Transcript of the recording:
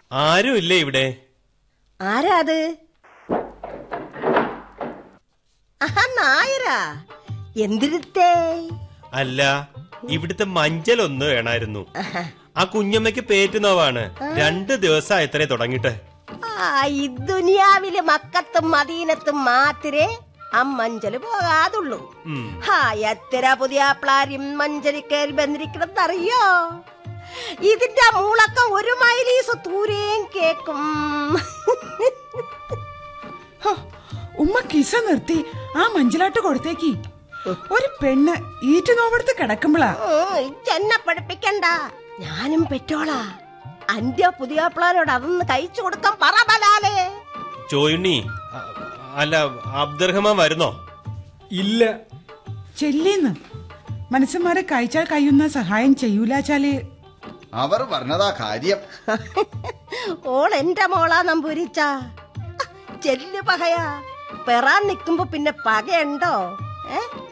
ആരും ഇല്ലേ ഇവിടെ ആരാ അത് ആഹാ നായരാ എന്തിരുത്തേ അല്ല ഇവിടുത്തെ മഞ്ചൽ ഒന്ന് വേണമായിരുന്നു ആ കുഞ്ഞമ്മയ്ക്ക് പേറ്റുന്നവാണ് രണ്ട് ദിവസം എത്ര തുടങ്ങിട്ട് ആ ഈ ദുനിയാവില് മക്കത്തും മദീനത്തും മാത്രേ അമ്മഞ്ചല് പോകാതുള്ളൂ ഉം. ഹാ എത്ര പുതിയ പ്ലാരും മഞ്ചലി കയറി ബന്ധിരിക്കണമെന്നറിയോ ഇതിന്റെ മൂളക്കം ഒരു മൈലീസ് ദൂരേം കേക്കും ഹോ, ഉമ്മ കിസ നിർത്തി ആ മഞ്ചലാട്ട് കൊടുത്തേക്ക് ഒരു പെണ്ണ് ഈറ്റുനോവടുത്ത് കിടക്കുമ്പോളാ ഉം, ചെന്നെ പഠിപ്പിക്കണ്ട ഞാനും പെറ്റോളാ അന്റെ പുതിയ പ്ലാനോട് അതൊന്ന് കഴിച്ചു കൊടുക്കാൻ പറ ബലാലേ ചോയുണ്ണി അ- അല്ല അബ്ദുറഹ്മാൻ വരുന്നോ ഇല്ല ചെല്ലിന്ന് മനസ്സന്മാരെ കഴിച്ചാൽ കഴിയുന്ന സഹായം ചെയ്യൂലാച്ചാല് അവർ പറഞ്ഞതാ കാര്യം ഓൾ എന്റെ മോളാ നമ്പൂരിച്ച ചെല്ലു പകയാ പെറാൻ നിക്കുമ്പോ പിന്നെ പകയുണ്ടോ ഏ